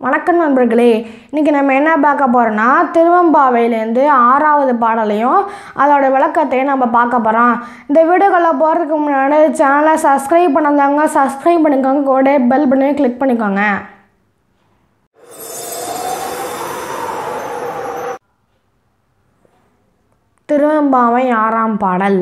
வணக்கம் நண்பர்களே இன்றைக்கி நம்ம என்ன பார்க்க போகிறோன்னா திருவம்பாவையிலேருந்து ஆறாவது பாடலையும் அதோட விளக்கத்தையும் நம்ம பார்க்க போகிறோம் இந்த வீடியோக்குள்ளே போகிறதுக்கு முன்னாடி சேனலை சப்ஸ்கிரைப் பண்ணாதவங்க சப்ஸ்கிரைப் பண்ணிக்கோங்க கூட பெல் பண்ணி கிளிக் பண்ணிக்கோங்க திருவம்பாவை ஆறாம் பாடல்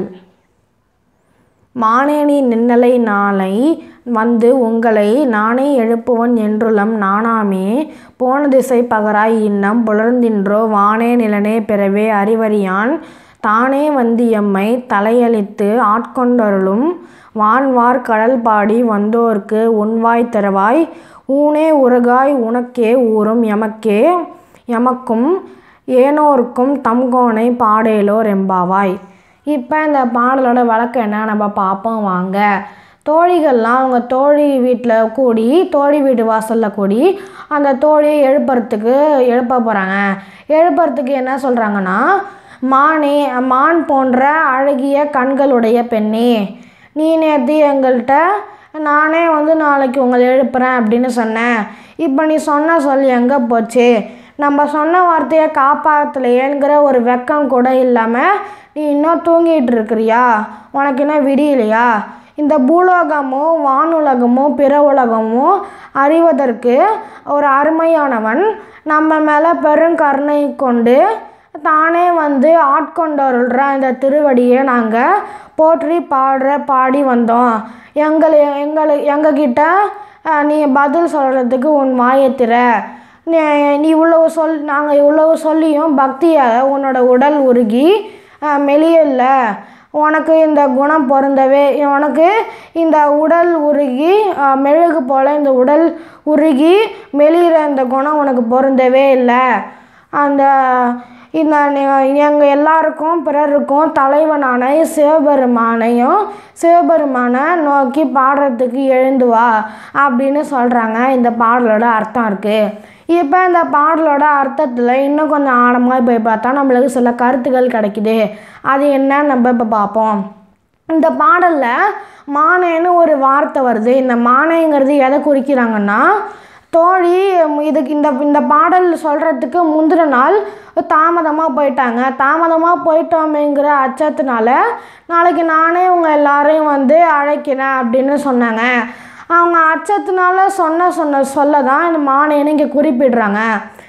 மானேனி நின்னலை நாளை வந்து உங்களை நானே எழுப்புவன் என்றுளம் நானாமே போன திசை பகராய் இன்னம் புலர்ந்தின்றோ வானே நிலனே பிறவே அறிவறியான் தானே வந்து எம்மை தலையளித்து ஆட்கொண்டருளும் வான்வார் கடல் பாடி வந்தோர்க்கு உன்வாய் திறவாய் ஊனே உருகாய் உனக்கே ஊரும் எமக்கே எமக்கும் ஏனோர்க்கும் தம்கோனை பாடேலோர் எம்பாவாய் இப்போ இந்த பாடலோட வழக்கம் என்ன நம்ம பார்ப்போம் வாங்க தோழிகள்லாம் அவங்க தோழி வீட்டில் கூடி தோழி வீட்டு வாசலில் கூடி அந்த தோழியை எழுப்புறதுக்கு எழுப்ப போகிறாங்க எழுப்புறதுக்கு என்ன சொல்கிறாங்கன்னா மானே மான் போன்ற அழகிய கண்களுடைய பெண்ணே நீ நேற்று எங்கள்கிட்ட நானே வந்து நாளைக்கு உங்களை எழுப்புறேன் அப்படின்னு சொன்னேன் இப்போ நீ சொன்ன சொல் எங்கே போச்சு நம்ம சொன்ன வார்த்தையை காப்பாற்றலையேங்கிற ஒரு வெக்கம் கூட இல்லாமல் நீ இன்னும் தூங்கிட்டு இருக்கிறியா உனக்கு என்ன விடியலையா இந்த பூலோகமும் வானுலகமும் பிற உலகமும் அறிவதற்கு ஒரு அருமையானவன் நம்ம மேலே பெருங்கருணை கொண்டு தானே வந்து ஆட்கொண்டருள்ற இந்த திருவடியை நாங்கள் போற்றி பாடுற பாடி வந்தோம் எங்களை எங்களை எங்ககிட்ட அஹ், நீ பதில் சொல்கிறதுக்கு உன் வாயத்திர நீ நீ இவ்வளவு சொல் நாங்கள் இவ்வளவு சொல்லியும் பக்தியாக உன்னோட உடல் உருகி அஹ், மெலியல உனக்கு இந்த குணம் பொருந்தவே உனக்கு இந்த உடல் உருகி அஹ், மெழுகு போல் இந்த உடல் உருகி மெலிகிற இந்த குணம் உனக்கு பொருந்தவே இல்லை அந்த இந்த எங்கள் எல்லாருக்கும் பிறருக்கும் தலைவனான சிவபெருமானையும் சிவபெருமானை நோக்கி பாடுறதுக்கு எழுந்து வா அப்படின்னு சொல்கிறாங்க இந்த பாடலோட அர்த்தம் இருக்குது இப்போ இந்த பாடலோட அர்த்தத்தில் இன்னும் கொஞ்சம் ஆழமாக போய் பார்த்தா நம்மளுக்கு சில கருத்துக்கள் கிடைக்குது அது என்னன்னு நம்ம இப்போ பார்ப்போம் இந்த பாடலில் மானேன்னு ஒரு வார்த்தை வருது இந்த மானேங்கிறது எதை குறிக்கிறாங்கன்னா தோழி இதுக்கு இந்த இந்த பாடல் சொல்கிறதுக்கு முந்தின நாள் தாமதமாக போயிட்டாங்க தாமதமாக போயிட்டோமேங்கிற அச்சத்தினால நாளைக்கு நானே உங்கள் எல்லாரையும் வந்து அழைக்கிறேன் அப்படின்னு சொன்னாங்க அவங்க அச்சத்தினால சொன்ன சொன்ன சொல்ல தான் இந்த மானேன்னு இங்கே குறிப்பிடுறாங்க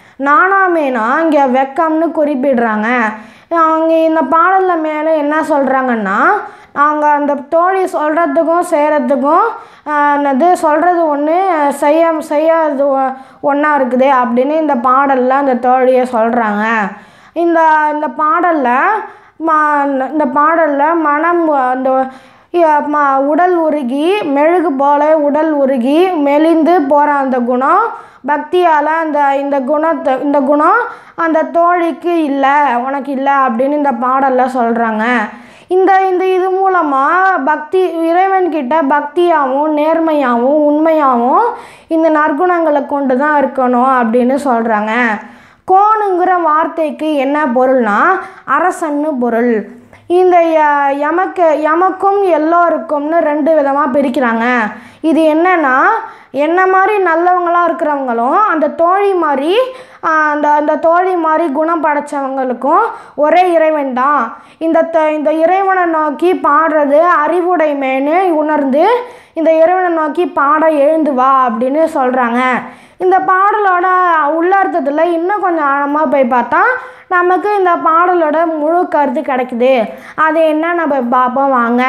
நானாமேனா இங்கே வெக்கம்னு குறிப்பிடுறாங்க அவங்க இந்த பாடலில் மேலே என்ன சொல்கிறாங்கன்னா அவங்க அந்த தோழி சொல்கிறதுக்கும் செய்கிறதுக்கும் என்னது சொல்கிறது ஒன்று செய்ய செய்யாது ஒன்றா இருக்குது அப்படின்னு இந்த பாடலில் அந்த தோழியை சொல்கிறாங்க இந்த இந்த பாடலில் ம இந்த பாடலில் மனம் அந்த இ- ம- உடல் உருகி மெழுகு போல உடல் உருகி மெலிந்து போகிற அந்த குணம் பக்தியால் அந்த இந்த குணத்தை இந்த குணம் அந்த தோழிக்கு இல்லை உனக்கு இல்லை அப்படின்னு இந்த பாடலில் சொல்கிறாங்க இந்த இந்த இது மூலமாக பக்தி இறைவன்கிட்ட பக்தியாகவும் நேர்மையாகவும் உண்மையாகவும் இந்த நற்குணங்களை கொண்டு தான் இருக்கணும் அப்படின்னு சொல்கிறாங்க கோணுங்கிற வார்த்தைக்கு என்ன பொருள்னா அரசன்னு பொருள் இந்த ய- எமக்கு எமக்கும் எல்லோருக்கும்னு ரெண்டு விதமாக பிரிக்கிறாங்க இது என்னன்னா என்ன மாதிரி நல்லவங்களாக இருக்கிறவங்களும் அந்த தோழி மாதிரி ஆஹ், அந்த அந்த தோழி மாதிரி குணம் படைச்சவங்களுக்கும் ஒரே இறைவன் தான் இந்த த இந்த இறைவனை நோக்கி பாடுறது அறிவுடைமைன்னு உணர்ந்து இந்த இறைவனை நோக்கி பாட எழுந்து வா அப்படின்னு சொல்கிறாங்க இந்த பாடலோட உள்ளர்த்தத்தில் இன்னும் கொஞ்சம் ஆழமாக போய் பார்த்தா நமக்கு இந்த பாடலோட முழு கருத்து கிடைக்குது அது என்ன நம்ம பார்ப்போம் வாங்க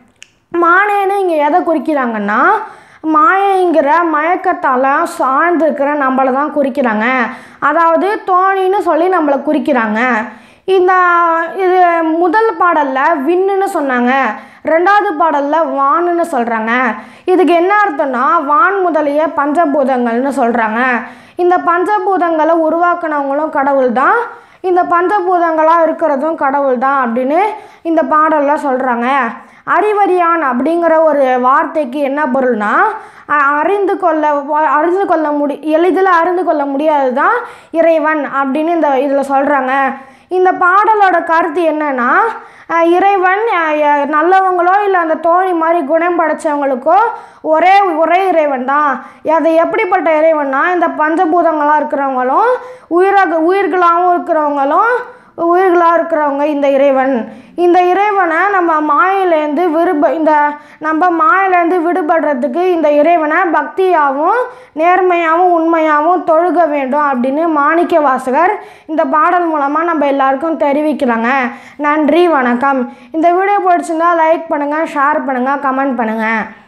மானேன்னு இங்கே எதை குறிக்கிறாங்கன்னா மாயைங்கிற மயக்கத்தால் சார்ந்திருக்கிற நம்மளை தான் குறிக்கிறாங்க அதாவது தோணின்னு சொல்லி நம்மளை குறிக்கிறாங்க இந்த இது முதல் பாடலில் விண்ணுன்னு சொன்னாங்க ரெண்டாவது பாடலில் வானுன்னு சொல்கிறாங்க இதுக்கு என்ன அர்த்தம்னா வான் முதலிய பஞ்சபூதங்கள்னு சொல்கிறாங்க இந்த பஞ்சபூதங்களை உருவாக்குனவங்களும் கடவுள் தான் இந்த பஞ்சபூதங்களாக இருக்கிறதும் கடவுள் தான் அப்படின்னு இந்த பாடலில் சொல்கிறாங்க அறிவறியான் அப்படிங்கிற ஒரு வார்த்தைக்கு என்ன பொருள்னா அ- அறிந்து கொள்ள வ- அறிந்து கொள்ள முடி எளிதில் அறிந்து கொள்ள முடியாது தான் இறைவன் அப்படின்னு இந்த இதில் சொல்கிறாங்க இந்த பாடலோட கருத்து என்னன்னா அஹ் இறைவன் அஹ் அஹ் நல்லவங்களோ இல்லை அந்த தோழி மாதிரி குணம் படைச்சவங்களுக்கோ ஒரே ஒரே இறைவன் தான் அது எப்படிப்பட்ட இறைவன்னா இந்த பஞ்சபூதங்களாக இருக்கிறவங்களும் உயிராக உயிர்களாகவும் இருக்கிறவங்களும் உயிர்களாக இருக்கிறவங்க இந்த இறைவன் இந்த இறைவனை நம்ம மாயிலேருந்து விடுப இந்த நம்ம மாயிலேருந்து விடுபடுறதுக்கு இந்த இறைவனை பக்தியாகவும் நேர்மையாகவும் உண்மையாகவும் தொழுக வேண்டும் அப்படின்னு மாணிக்க வாசகர் இந்த பாடல் மூலமாக நம்ம எல்லாருக்கும் தெரிவிக்கிறாங்க நன்றி வணக்கம் இந்த வீடியோ பிடிச்சிருந்தா லைக் பண்ணுங்கள் ஷேர் பண்ணுங்கள் கமெண்ட் பண்ணுங்கள்